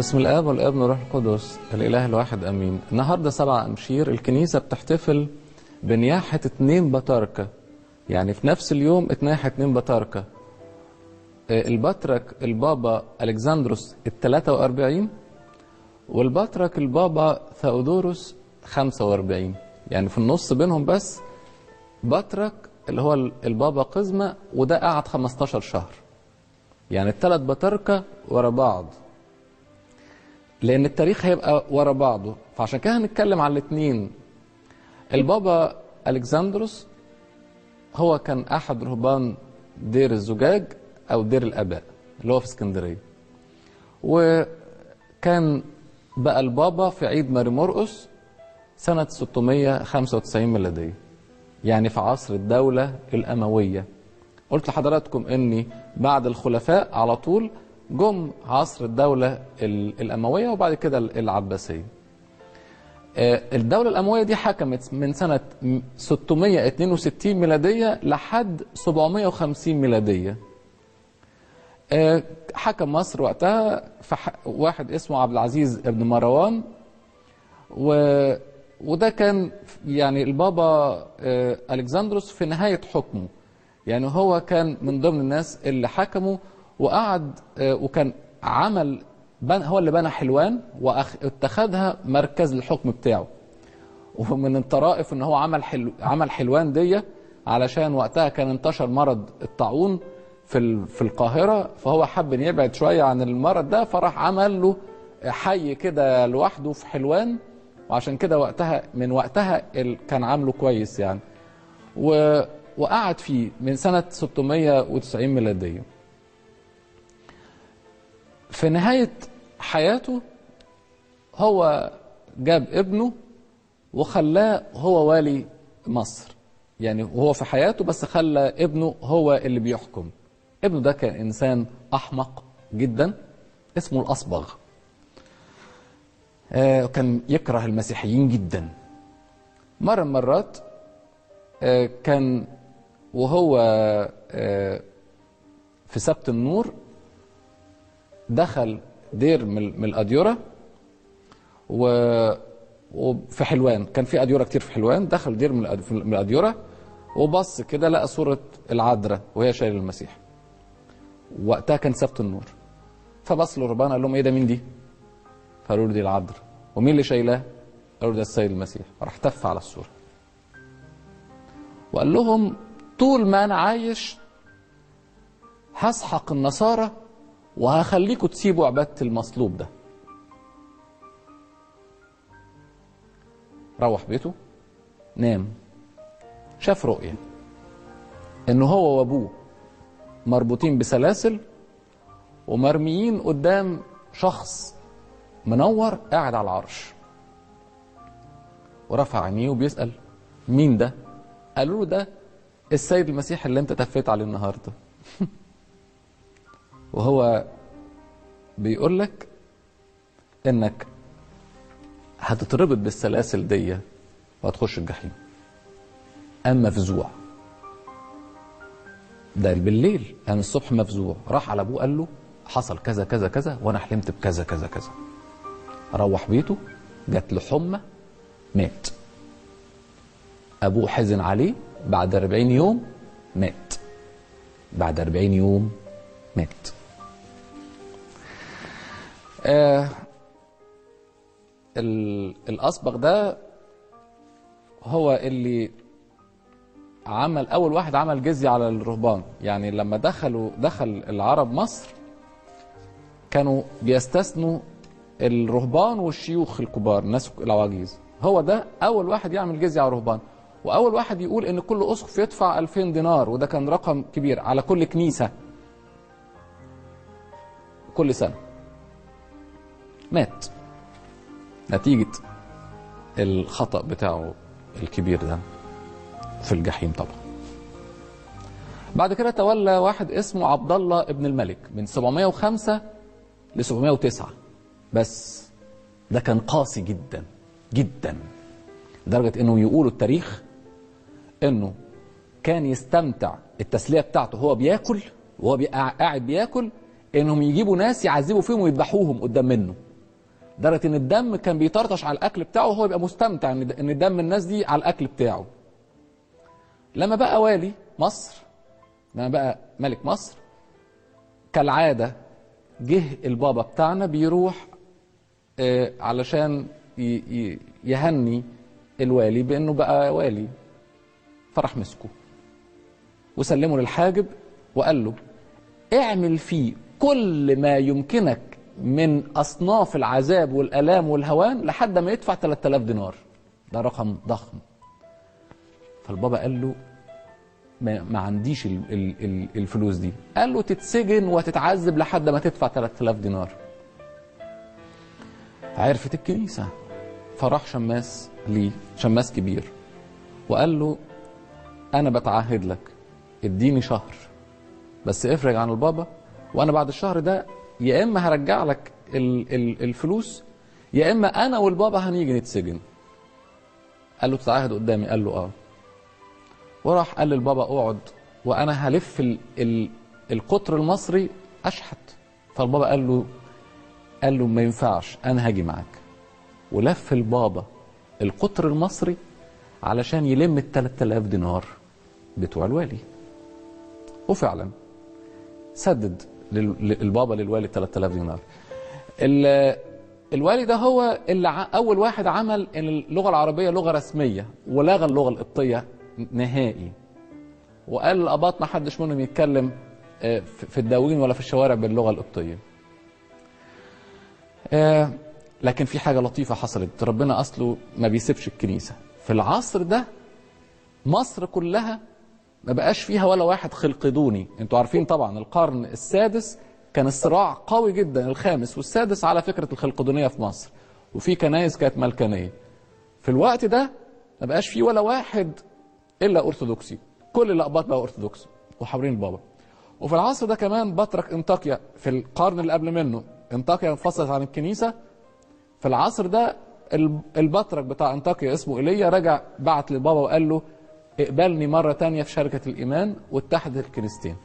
بسم الاب والابن والروح القدس الاله الواحد امين النهارده سبعة امشير الكنيسه بتحتفل بنياحه اتنين بطاركه يعني في نفس اليوم اتناح اتنين بطاركه آه، البطرك البابا الكسندروس ال 43 والبطرك البابا ثاودوروس 45 يعني في النص بينهم بس بطرك اللي هو البابا قزمة وده قعد 15 شهر يعني الثلاث بطاركة ورا بعض لأن التاريخ هيبقى ورا بعضه فعشان كده هنتكلم على الاثنين البابا ألكسندروس هو كان أحد رهبان دير الزجاج أو دير الآباء اللي هو في اسكندرية وكان بقى البابا في عيد ماري مرقس سنة 695 ميلادية يعني في عصر الدولة الأموية قلت لحضراتكم أني بعد الخلفاء على طول جم عصر الدولة ال- الأموية وبعد كده ال- العباسية آه، الدولة الأموية دي حكمت من سنة 662 ميلادية لحد 750 ميلادية آه، حكم مصر وقتها فح- واحد اسمه عبد العزيز ابن مروان و وده كان يعني البابا آه، الكسندروس في نهايه حكمه يعني هو كان من ضمن الناس اللي حكموا وقعد آه، وكان عمل بن هو اللي بنى حلوان واتخذها مركز الحكم بتاعه ومن الطرائف ان هو عمل حلو عمل حلوان دي علشان وقتها كان انتشر مرض الطاعون في ال- في القاهره فهو حب ان يبعد شويه عن المرض ده فراح عمل له حي كده لوحده في حلوان وعشان كده وقتها من وقتها ال- كان عامله كويس يعني و وقعد فيه من سنة 690 ميلادية في نهاية حياته هو جاب ابنه وخلاه هو والي مصر يعني وهو في حياته بس خلى ابنه هو اللي بيحكم ابنه ده كان إنسان أحمق جدا اسمه الأصبغ آه، كان يكره المسيحيين جدا مرة من المرات آه، كان وهو آه، في سبت النور دخل دير من من الأديرة و وفي حلوان كان في أديرة كتير في حلوان دخل دير من الأد- من الأديرة وبص كده لقى صورة العذراء وهي شايلة المسيح وقتها كان سبت النور فبص للرهبان قال لهم ايه ده مين دي؟ فقالوا له دي العذراء ومين اللي شايلاه؟ قالوا ده السيد المسيح راح تف على الصورة وقال لهم طول ما انا عايش هسحق النصارى وهخليكم تسيبوا عبادة المصلوب ده روح بيته نام شاف رؤية ان هو وابوه مربوطين بسلاسل ومرميين قدام شخص منور قاعد على العرش ورفع عينيه وبيسأل مين ده قالوا له ده السيد المسيح اللي انت تفيت عليه النهارده وهو بيقول لك انك هتتربط بالسلاسل دي وهتخش الجحيم اما مفزوع ده بالليل قام الصبح مفزوع راح على ابوه قال له حصل كذا كذا كذا وانا حلمت بكذا كذا كذا روح بيته جات له حمى مات ابوه حزن عليه بعد 40 يوم مات بعد 40 يوم مات آه ال- الأسبق ده هو اللي عمل أول واحد عمل جزية على الرهبان يعني لما دخلوا دخل العرب مصر كانوا بيستثنوا الرهبان والشيوخ الكبار الناس العواجيز هو ده أول واحد يعمل جزية على الرهبان وأول واحد يقول إن كل أسقف يدفع 2000 دينار وده كان رقم كبير على كل كنيسة كل سنة مات نتيجة الخطأ بتاعه الكبير ده في الجحيم طبعا بعد كده تولى واحد اسمه عبد الله ابن الملك من 705 ل 709 بس ده كان قاسي جدا جدا لدرجة انه يقولوا التاريخ انه كان يستمتع التسلية بتاعته هو بياكل وهو بي- قاعد بياكل انهم يجيبوا ناس يعذبوا فيهم ويذبحوهم قدام منه لدرجه ان الدم كان بيطرطش على الاكل بتاعه وهو يبقى مستمتع ان ان دم الناس دي على الاكل بتاعه لما بقى والي مصر لما بقى ملك مصر كالعاده جه البابا بتاعنا بيروح آه، علشان ي- ي- يهني الوالي بانه بقى والي فراح مسكه وسلمه للحاجب وقال له اعمل فيه كل ما يمكنك من اصناف العذاب والالام والهوان لحد ما يدفع 3000 دينار ده رقم ضخم فالبابا قال له ما, ما عنديش ال ال ال الفلوس دي قال له تتسجن وتتعذب لحد ما تدفع 3000 دينار عرفت الكنيسة فراح شماس ليه شماس كبير وقال له أنا بتعهد لك اديني شهر بس افرج عن البابا وأنا بعد الشهر ده يا إما هرجع لك ال ال الفلوس يا إما أنا والبابا هنيجي نتسجن قال له تتعهد قدامي قال له اه وراح قال للبابا اقعد وانا هلف ال ال القطر المصري اشحت فالبابا قال له قال له ما ينفعش انا هاجي معاك ولف البابا القطر المصري علشان يلم ال 3000 دينار بتوع الوالي وفعلا سدد لل- للبابا للوالي 3000 دينار ال- الوالي ده هو اللي ع- اول واحد عمل ان اللغه العربيه لغه رسميه ولغى اللغه القبطيه نهائي وقال الاباط ما حدش منهم يتكلم آه، في في الدواوين ولا في الشوارع باللغه القبطيه آه، لكن في حاجه لطيفه حصلت ربنا اصله ما بيسيبش الكنيسه في العصر ده مصر كلها ما بقاش فيها ولا واحد خلقدوني انتوا عارفين طبعا القرن السادس كان الصراع قوي جدا الخامس والسادس على فكره الخلقدونيه في مصر وفي كنايس كانت ملكانيه في الوقت ده ما بقاش فيه ولا واحد الا ارثوذكسي كل الاقباط بقوا ارثوذكس وحاورين البابا وفي العصر ده كمان بطرك انطاكيا في القرن اللي قبل منه انطاكيا انفصلت عن الكنيسه في العصر ده ال- البطرك بتاع انطاكيا اسمه ايليا رجع بعت للبابا وقال له اقبلني مرة تانية في شركة الإيمان واتحدت الكنيستين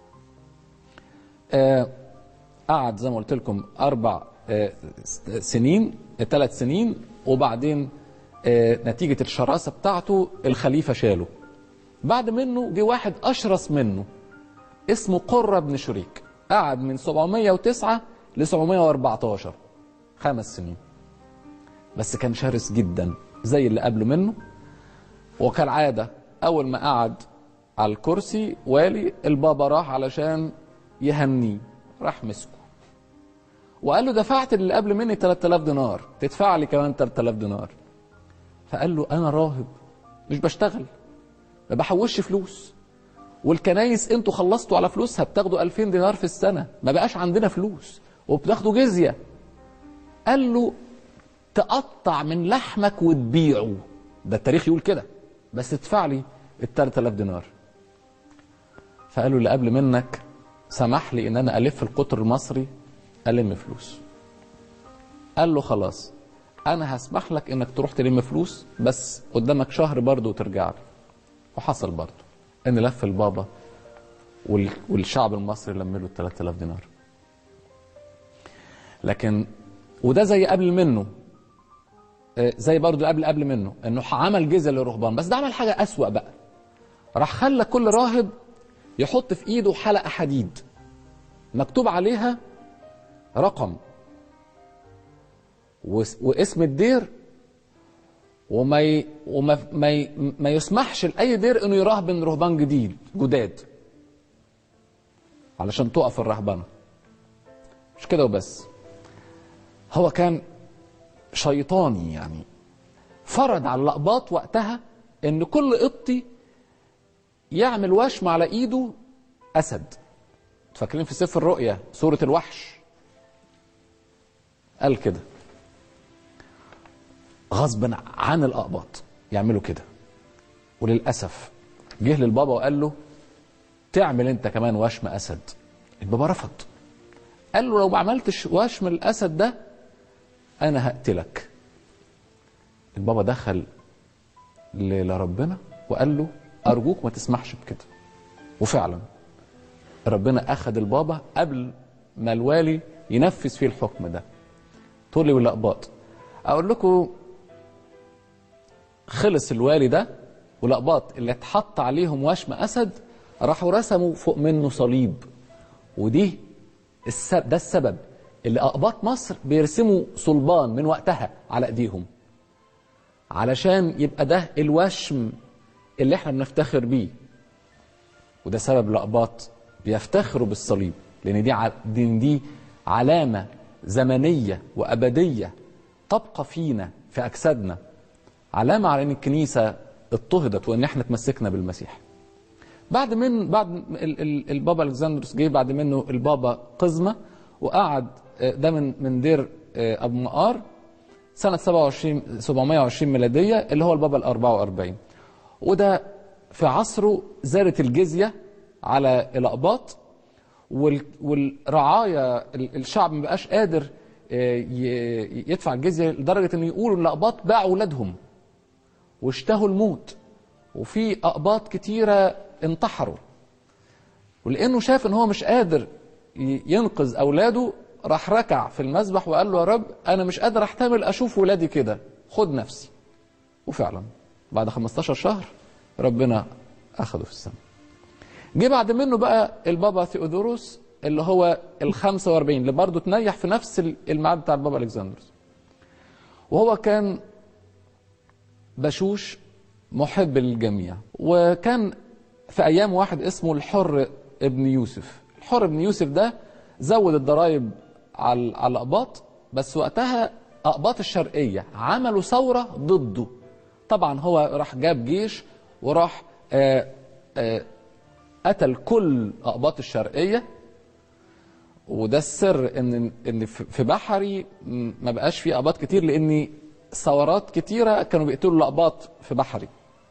آه قعد زي ما قلت لكم أربع آه س- سنين ثلاث سنين وبعدين آه نتيجة الشراسة بتاعته الخليفة شاله بعد منه جه واحد أشرس منه اسمه قرة بن شريك قعد من 709 ل 714 خمس سنين بس كان شرس جدا زي اللي قبله منه وكالعادة أول ما قعد على الكرسي والي البابا راح علشان يهنيه راح مسكه وقال له دفعت اللي قبل مني 3000 دينار تدفع لي كمان 3000 دينار فقال له أنا راهب مش بشتغل ما بحوش فلوس والكنايس انتوا خلصتوا على فلوسها بتاخدوا 2000 دينار في السنة ما بقاش عندنا فلوس وبتاخدوا جزية قال له تقطع من لحمك وتبيعه ده التاريخ يقول كده بس ادفع لي ال 3000 دينار فقالوا اللي قبل منك سمح لي ان انا الف القطر المصري الم فلوس قال له خلاص انا هسمح لك انك تروح تلم فلوس بس قدامك شهر برضه وترجع لي وحصل برضه ان لف البابا وال- والشعب المصري لم له ال 3000 دينار لكن وده زي قبل منه آه، زي برضه قبل قبل منه انه عمل جزء للرهبان بس ده عمل حاجه اسوأ بقى راح خلى كل راهب يحط في ايده حلقه حديد مكتوب عليها رقم وس- واسم الدير وما ي... وما ما, ي... ما يسمحش لاي دير انه يراهبن رهبان جديد جداد علشان تقف الرهبنه مش كده وبس هو كان شيطاني يعني فرض على الأقباط وقتها ان كل قبطي يعمل وشم على ايده اسد فاكرين في سفر الرؤيا سورة الوحش قال كده غصبا عن الأقباط يعملوا كده وللأسف جه للبابا وقال له تعمل انت كمان وشم اسد البابا رفض قال له لو ما عملتش وشم الاسد ده انا هقتلك البابا دخل ل- لربنا وقال له ارجوك ما تسمحش بكده وفعلا ربنا اخذ البابا قبل ما الوالي ينفذ فيه الحكم ده تقول لي والأقباط أقول لكم خلص الوالي ده والأقباط اللي اتحط عليهم وشم أسد راحوا رسموا فوق منه صليب ودي السبب ده السبب اللي أقباط مصر بيرسموا صلبان من وقتها على أيديهم علشان يبقى ده الوشم اللي احنا بنفتخر بيه وده سبب الأقباط بيفتخروا بالصليب لأن دي ع- دي, دي علامة زمنية وأبدية تبقى فينا في أجسادنا علامة على أن الكنيسة اضطهدت وأن احنا تمسكنا بالمسيح بعد من بعد ال- ال- البابا الكسندروس جه بعد منه البابا قزمة وقعد آه، ده من من دير آه، ابو مقار سنة 27 720 ميلادية اللي هو البابا ال 44 وده في عصره زادت الجزية على الأقباط وال- والرعايا ال- الشعب ما بقاش قادر آه، ي- يدفع الجزية لدرجة إن يقولوا الأقباط باعوا أولادهم واشتهوا الموت وفي أقباط كتيرة انتحروا ولأنه شاف إن هو مش قادر ي- ينقذ أولاده راح ركع في المسبح وقال له يا رب أنا مش قادر أحتمل أشوف ولادي كده خد نفسي وفعلا بعد 15 شهر ربنا أخده في السماء جه بعد منه بقى البابا ثيودوروس اللي هو ال 45 اللي برضه تنيح في نفس الميعاد بتاع البابا الكسندروس وهو كان بشوش محب للجميع وكان في ايام واحد اسمه الحر ابن يوسف الحر ابن يوسف ده زود الضرائب على على الاقباط بس وقتها اقباط الشرقيه عملوا ثوره ضده طبعا هو راح جاب جيش وراح آه آه قتل كل اقباط الشرقيه وده السر ان ان في في بحري م- ما بقاش في اقباط كتير لان ثورات كتيره كانوا بيقتلوا الاقباط في بحري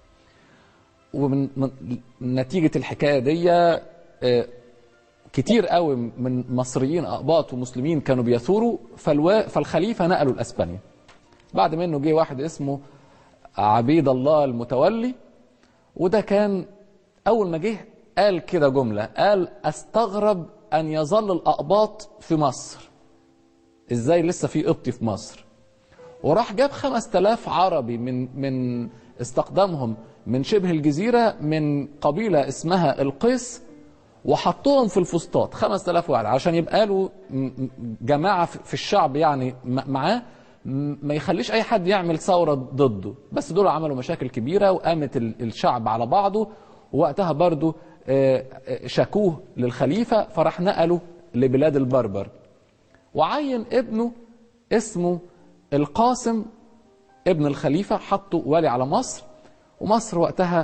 ومن من نتيجه الحكايه دي آه، كتير قوي من مصريين اقباط ومسلمين كانوا بيثوروا فالوا فالخليفه نقلوا لاسبانيا بعد منه جه واحد اسمه عبيد الله المتولي وده كان اول ما جه قال كده جمله قال استغرب ان يظل الاقباط في مصر ازاي لسه في قبطي في مصر وراح جاب 5000 عربي من من استقدامهم من شبه الجزيره من قبيله اسمها القيس وحطهم في الفسطاط 5000 واحد عشان يبقى له م- م- جماعه في في الشعب يعني م- معاه م- ما يخليش اي حد يعمل ثوره ضده بس دول عملوا مشاكل كبيره وقامت ال- الشعب على بعضه ووقتها برضو آه، آه، شكوه للخليفه فراح نقله لبلاد البربر وعين ابنه اسمه القاسم ابن الخليفه حطه والي على مصر ومصر وقتها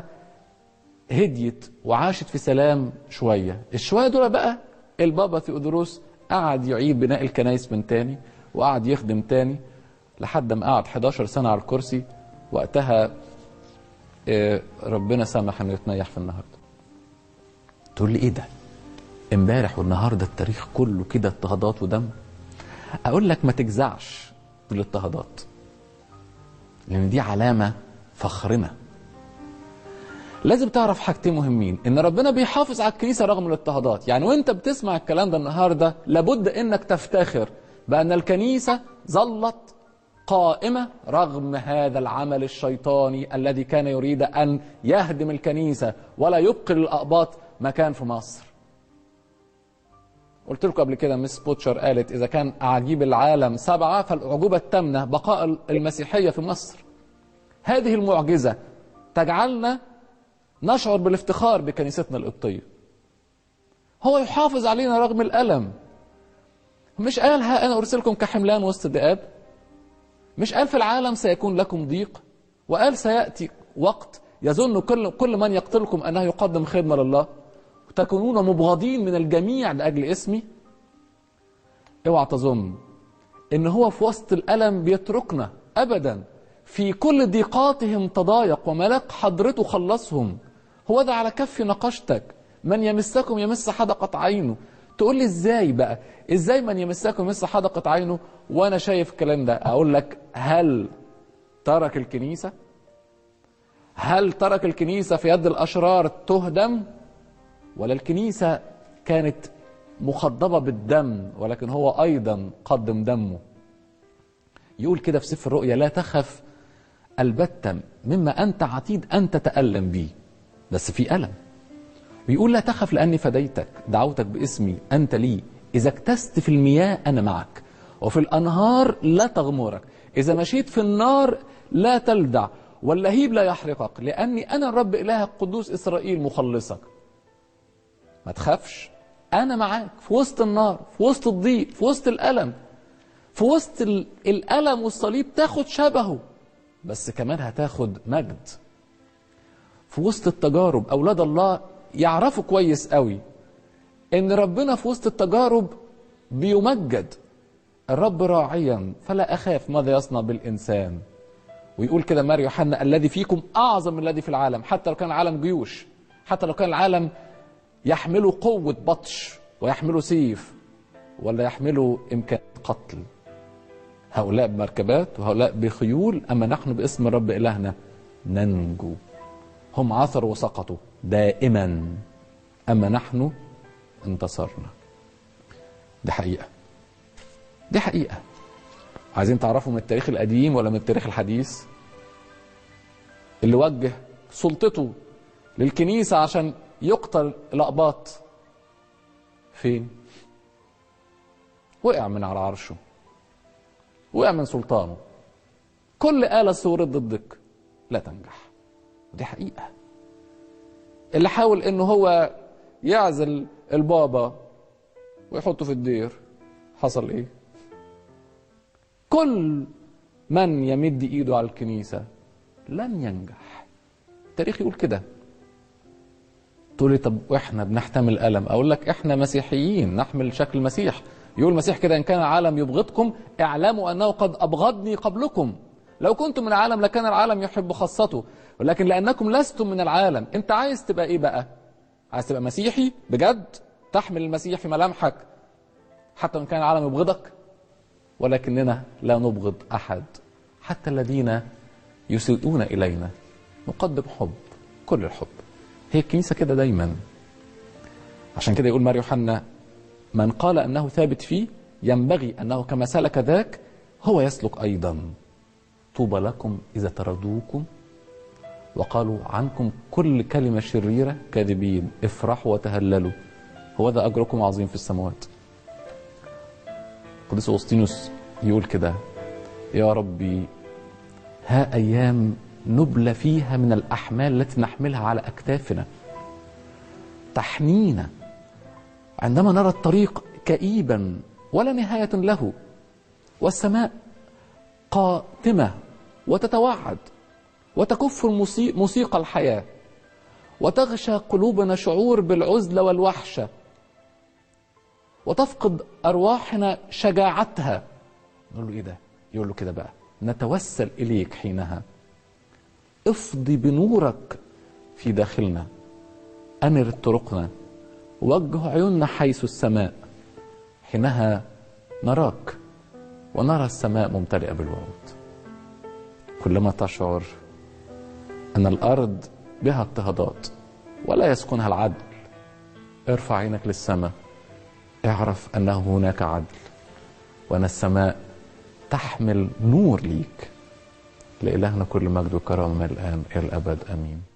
هديت وعاشت في سلام شويه الشويه دول بقى البابا ثيودوروس قعد يعيد بناء الكنائس من تاني وقعد يخدم تاني لحد ما قعد 11 سنه على الكرسي وقتها آه، ربنا سمح انه يتنيح في النهارده تقول لي ايه ده امبارح والنهارده التاريخ كله كده اضطهادات ودم اقول لك ما تجزعش من الاضطهادات لان دي علامه فخرنا لازم تعرف حاجتين مهمين ان ربنا بيحافظ على الكنيسه رغم الاضطهادات يعني وانت بتسمع الكلام ده النهارده لابد انك تفتخر بان الكنيسه ظلت قائمه رغم هذا العمل الشيطاني الذي كان يريد ان يهدم الكنيسه ولا يبقي للاقباط مكان في مصر قلت لكم قبل كده مس بوتشر قالت اذا كان اعاجيب العالم سبعه فالاعجوبه الثامنه بقاء المسيحيه في مصر هذه المعجزه تجعلنا نشعر بالافتخار بكنيستنا القبطيه هو يحافظ علينا رغم الالم مش قال ها انا ارسلكم كحملان وسط الذئاب مش قال في العالم سيكون لكم ضيق وقال سياتي وقت يظن كل كل من يقتلكم انه يقدم خدمه لله وتكونون مبغضين من الجميع لاجل اسمي اوعى تظن ان هو في وسط الالم بيتركنا ابدا في كل ضيقاتهم تضايق وملاك حضرته خلصهم هو ده على كف نقشتك من يمسكم يمس حدقة عينه تقول لي ازاي بقى ازاي من يمسكم يمس حدقة عينه وانا شايف الكلام ده اقول لك هل ترك الكنيسة هل ترك الكنيسة في يد الاشرار تهدم ولا الكنيسة كانت مخضبة بالدم ولكن هو ايضا قدم دمه يقول كده في سفر الرؤيا لا تخف البتة مما أنت عتيد أن تتألم به بس في ألم ويقول لا تخف لأني فديتك دعوتك باسمي أنت لي إذا اكتست في المياه أنا معك وفي الأنهار لا تغمرك إذا مشيت في النار لا تلدع واللهيب لا يحرقك لأني أنا الرب إلهك قدوس إسرائيل مخلصك ما تخافش أنا معاك في وسط النار في وسط الضيق في وسط الألم في وسط ال- الألم والصليب تاخد شبهه بس كمان هتاخد مجد في وسط التجارب أولاد الله يعرفوا كويس قوي إن ربنا في وسط التجارب بيمجد الرب راعيا فلا أخاف ماذا يصنع بالإنسان ويقول كده مار يوحنا الذي فيكم أعظم من الذي في العالم حتى لو كان العالم جيوش حتى لو كان العالم يحملوا قوة بطش ويحملوا سيف ولا يحملوا إمكان قتل هؤلاء بمركبات وهؤلاء بخيول أما نحن باسم الرب إلهنا ننجو هم عثروا وسقطوا دائما أما نحن انتصرنا دي حقيقة دي حقيقة عايزين تعرفوا من التاريخ القديم ولا من التاريخ الحديث اللي وجه سلطته للكنيسة عشان يقتل الأقباط فين وقع من على عرشه وقع من سلطانه كل آلة صورت ضدك لا تنجح دي حقيقة اللي حاول انه هو يعزل البابا ويحطه في الدير حصل ايه كل من يمد ايده على الكنيسة لن ينجح التاريخ يقول كده تقول لي طب واحنا بنحتمل الم اقول لك احنا مسيحيين نحمل شكل المسيح يقول المسيح كده ان كان العالم يبغضكم اعلموا انه قد ابغضني قبلكم لو كنتم من العالم لكان العالم يحب خاصته ولكن لانكم لستم من العالم انت عايز تبقى ايه بقى عايز تبقى مسيحي بجد تحمل المسيح في ملامحك حتى وان كان العالم يبغضك ولكننا لا نبغض احد حتى الذين يسيئون الينا نقدم حب كل الحب هي الكنيسه كده دايما عشان كده يقول مار يوحنا من قال انه ثابت فيه ينبغي انه كما سلك ذاك هو يسلك ايضا طوبى لكم اذا طردوكم وقالوا عنكم كل كلمه شريره كاذبين افرحوا وتهللوا هو ذا اجركم عظيم في السماوات قديس اغسطينوس يقول كده يا ربي ها ايام نبلى فيها من الاحمال التي نحملها على اكتافنا تحنينا عندما نرى الطريق كئيبا ولا نهايه له والسماء قاتمه وتتوعد وتكف الموسي- موسيقى الحياه وتغشى قلوبنا شعور بالعزله والوحشه وتفقد ارواحنا شجاعتها نقول له ايه ده يقول له كده بقى نتوسل اليك حينها افضي بنورك في داخلنا انر طرقنا وجه عيوننا حيث السماء حينها نراك ونرى السماء ممتلئه بالوعود كلما تشعر ان الارض بها اضطهادات ولا يسكنها العدل ارفع عينك للسماء اعرف انه هناك عدل وان السماء تحمل نور ليك لإلهنا كل مجد وكرامه من الآن إلى الأبد آمين